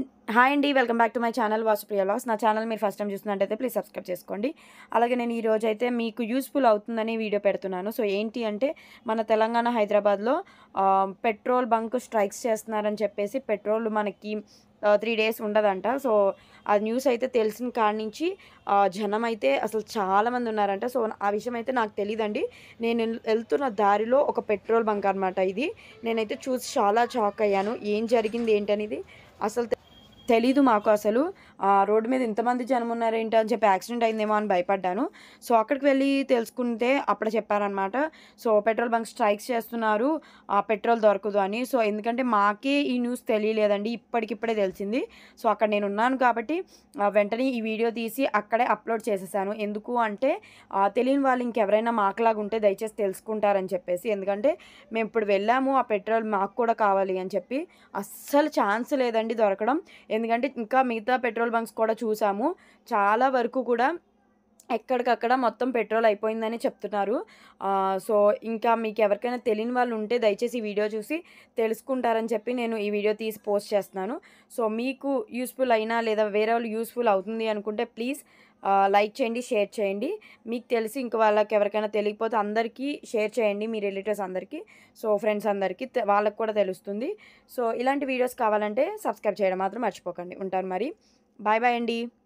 hi అండి welcome back to my channel Vasupriya లాస్ నా ఛానల్ మీరు ఫస్ట్ టైం చూస్తున్నట్టయితే ప్లీజ్ సబ్స్క్రైబ్ చేసుకోండి అలాగే నేను ఈ రోజు అయితే మీకు యూస్ఫుల్ అవుతుందని వీడియో పెడుతున్నాను సో ఏంటి అంటే మన తెలంగాణ హైదరాబాద్లో ఆ, పెట్రోల్ బంక్ స్ట్రైక్స్ చేస్తున్నారని చెప్పేసి పెట్రోల్ మనకి త్రీ డేస్ ఉండదంట సో ఆ న్యూస్ అయితే తెలిసిన కాడి నుంచి ఆ, జనం అయితే అసలు చాలామంది ఉన్నారంట సో ఆ విషయం అయితే నాకు తెలియదండి నేను వెళ్- వెళ్తున్న దారిలో ఒక పెట్రోల్ బంక్ అనమాట ఇది నేనైతే చూసి చాలా షాక్ అయ్యాను ఏం జరిగింది ఏంటనేది అసలు తె- తెలీదు మాకు అసలు ఆ, రోడ్డు మీద ఇంతమంది జనం ఉన్నారేంటి అని చెప్పి యాక్సిడెంట్ అయిందేమో అని భయపడ్డాను సో అక్కడికి వెళ్ళి తెలుసుకుంటే అప్పుడు చెప్పారనమాట సో పెట్రోల్ బంక్ స్ట్రైక్స్ చేస్తున్నారు ఆ పెట్రోల్ దొరకదు అని సో ఎందుకంటే మాకే ఈ న్యూస్ తెలియలేదండి ఇప్పటికిప్పుడే తెలిసింది సో అక్కడ నేను ఉన్నాను కాబట్టి ఆ, వెంటనే ఈ వీడియో తీసి అక్కడే అప్లోడ్ చేసేసాను ఎందుకు అంటే ఆ, తెలియని వాళ్ళు ఇంకెవరైనా మాకులాగా ఉంటే దయచేసి తెలుసుకుంటారని చెప్పేసి ఎందుకంటే మేము ఇప్పుడు వెళ్ళాము ఆ పెట్రోల్ మాకు కూడా కావాలి అని చెప్పి అస్సలు ఛాన్స్ లేదండి దొరకడం ఎందుకంటే ఇంకా మిగతా పెట్రోల్ బంక్స్ కూడా చూసాము చాలా వరకు కూడా ఎక్కడికక్కడ మొత్తం పెట్రోల్ అయిపోయిందని చెప్తున్నారు ఆ, సో ఇంకా మీకు ఎవరికైనా తెలియని వాళ్ళు ఉంటే దయచేసి ఈ వీడియో చూసి తెలుసుకుంటారని చెప్పి నేను ఈ వీడియో తీసి పోస్ట్ చేస్తున్నాను సో మీకు యూస్ఫుల్ అయినా లేదా వేరే వాళ్ళు యూస్ఫుల్ అవుతుంది అనుకుంటే ప్లీజ్ లైక్ చేయండి షేర్ చేయండి మీకు తెలిసి ఇంక వాళ్ళకి ఎవరికైనా తెలియకపోతే అందరికీ షేర్ చేయండి మీ రిలేటివ్స్ అందరికీ సో ఫ్రెండ్స్ అందరికీ తె- వాళ్ళకి కూడా తెలుస్తుంది సో ఇలాంటి వీడియోస్ కావాలంటే సబ్స్క్రైబ్ చేయడం మాత్రం మర్చిపోకండి ఉంటాను మరి బాయ్ బాయ్ అండి